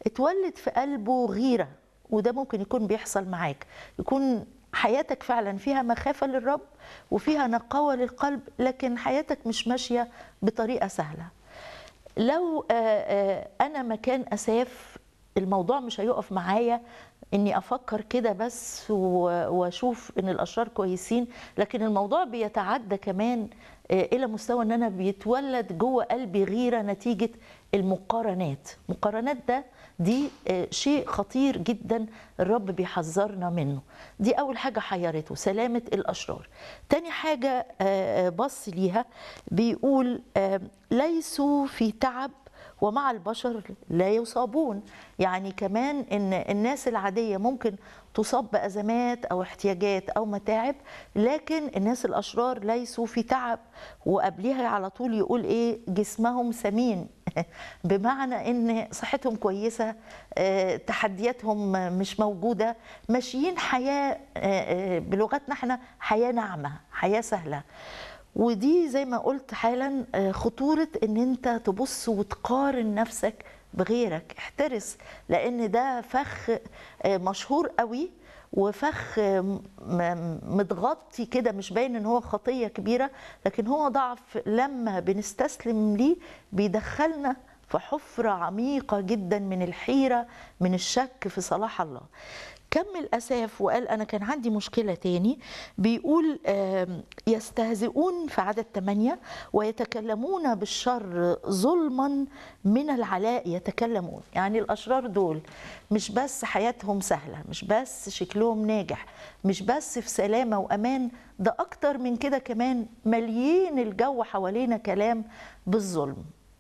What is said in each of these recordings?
اتولد في قلبه غيرة وده ممكن يكون بيحصل معاك يكون حياتك فعلا فيها مخافة للرب وفيها نقاوة للقلب لكن حياتك مش ماشية بطريقة سهلة لو آه، آه، أنا مكان أساف الموضوع مش هيقف معايا اني افكر كده بس و- واشوف ان الاشرار كويسين لكن الموضوع بيتعدى كمان آه، الى مستوى ان انا بيتولد جوه قلبي غيره نتيجه المقارنات مقارنات ده دي آه، شيء خطير جدا الرب بيحذرنا منه دي اول حاجه حيرته سلامه الاشرار تاني حاجه آه، آه، بص ليها بيقول آه، ليسوا في تعب ومع البشر لا يصابون يعني كمان ان الناس العاديه ممكن تصاب بازمات او احتياجات او متاعب لكن الناس الاشرار ليسوا في تعب وقبليها على طول يقول ايه جسمهم سمين بمعنى ان صحتهم كويسه آه، تحدياتهم مش موجوده ماشيين حياه آه، آه، بلغتنا احنا حياه ناعمه حياه سهله ودي زي ما قلت حالا آه، خطورة ان انت تبص وتقارن نفسك بغيرك احترس لان ده فخ آه، مشهور قوي وفخ آه، م- م- متغطي كده مش باين ان هو خطية كبيرة لكن هو ضعف لما بنستسلم ليه بيدخلنا في حفرة عميقة جدا من الحيرة من الشك في صلاح الله كمل أساف وقال أنا كان عندي مشكلة تاني بيقول آم، يستهزئون في عدد 8 ويتكلمون بالشر ظلما من العلاء يتكلمون يعني الأشرار دول مش بس حياتهم سهلة مش بس شكلهم ناجح مش بس في سلامة وأمان ده أكتر من كده كمان مليين الجو حوالينا كلام بالظلم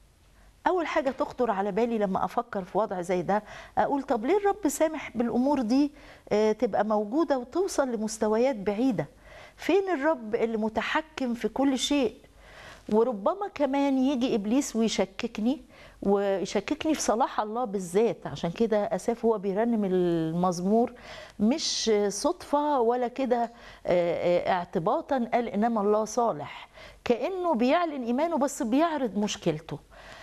اول حاجه تخطر على بالي لما افكر في وضع زي ده اقول طب ليه الرب سامح بالامور دي آه، تبقى موجوده وتوصل لمستويات بعيده فين الرب اللي متحكم في كل شيء وربما كمان يجي ابليس ويشككني ويشككني في صلاح الله بالذات عشان كده اساف هو بيرنم المزمور مش صدفه ولا كده آه، آه، اعتباطا قال انما الله صالح كانه بيعلن ايمانه بس بيعرض مشكلته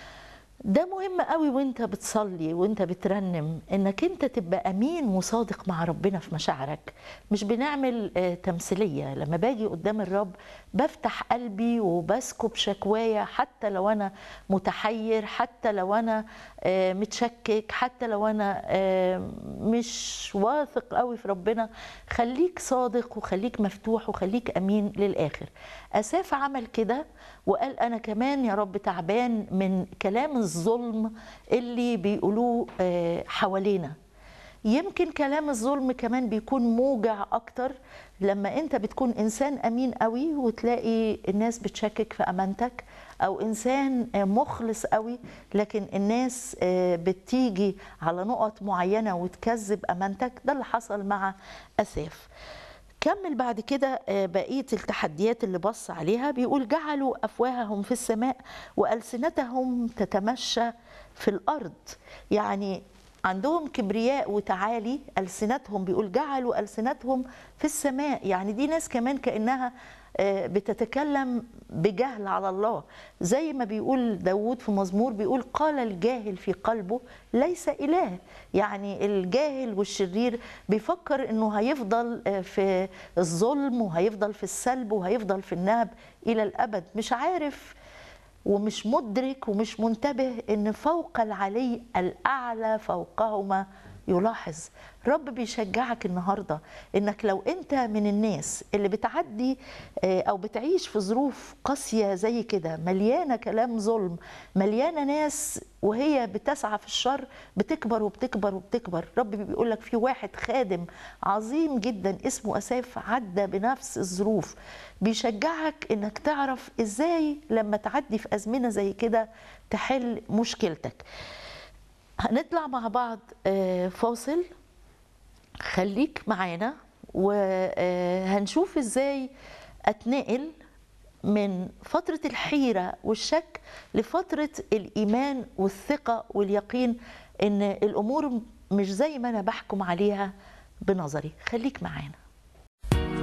ده مهم قوي وانت بتصلي وانت بترنم انك انت تبقى امين وصادق مع ربنا في مشاعرك مش بنعمل آه، تمثيليه لما باجي قدام الرب بفتح قلبي وبسكب شكوايا حتى لو انا متحير حتى لو انا آه، متشكك حتى لو انا آه، مش واثق قوي في ربنا خليك صادق وخليك مفتوح وخليك امين للاخر اساف عمل كده وقال انا كمان يا رب تعبان من كلام الظلم اللي بيقولوه آه، حوالينا يمكن كلام الظلم كمان بيكون موجع اكتر لما انت بتكون انسان امين قوي وتلاقي الناس بتشكك في امانتك او انسان آه، مخلص قوي لكن الناس آه، بتيجي على نقط معينه وتكذب امانتك ده اللي حصل مع اساف كمل بعد كده آه، بقية التحديات اللي بص عليها بيقول جعلوا أفواههم في السماء وألسنتهم تتمشى في الأرض يعني عندهم كبرياء وتعالي ألسنتهم بيقول جعلوا ألسنتهم في السماء يعني دي ناس كمان كأنها آه، بتتكلم بجهل على الله زي ما بيقول داود في مزمور بيقول قال الجاهل في قلبه ليس إله يعني الجاهل والشرير بيفكر انه هيفضل آه، في الظلم وهيفضل في السلب وهيفضل في النهب الى الابد مش عارف ومش مدرك ومش منتبه ان فوق العلي الاعلى فوقهما يلاحظ رب بيشجعك النهارده انك لو انت من الناس اللي بتعدي آه، او بتعيش في ظروف قاسيه زي كده مليانه كلام ظلم مليانه ناس وهي بتسعى في الشر بتكبر وبتكبر وبتكبر رب بيقول لك في واحد خادم عظيم جدا اسمه اساف عدى بنفس الظروف بيشجعك انك تعرف ازاي لما تعدي في ازمنه زي كده تحل مشكلتك هنطلع مع بعض آه، فاصل خليك معانا وهنشوف ازاي اتنقل من فترة الحيرة والشك لفترة الإيمان والثقة واليقين إن الأمور مش زي ما أنا بحكم عليها بنظري خليك معانا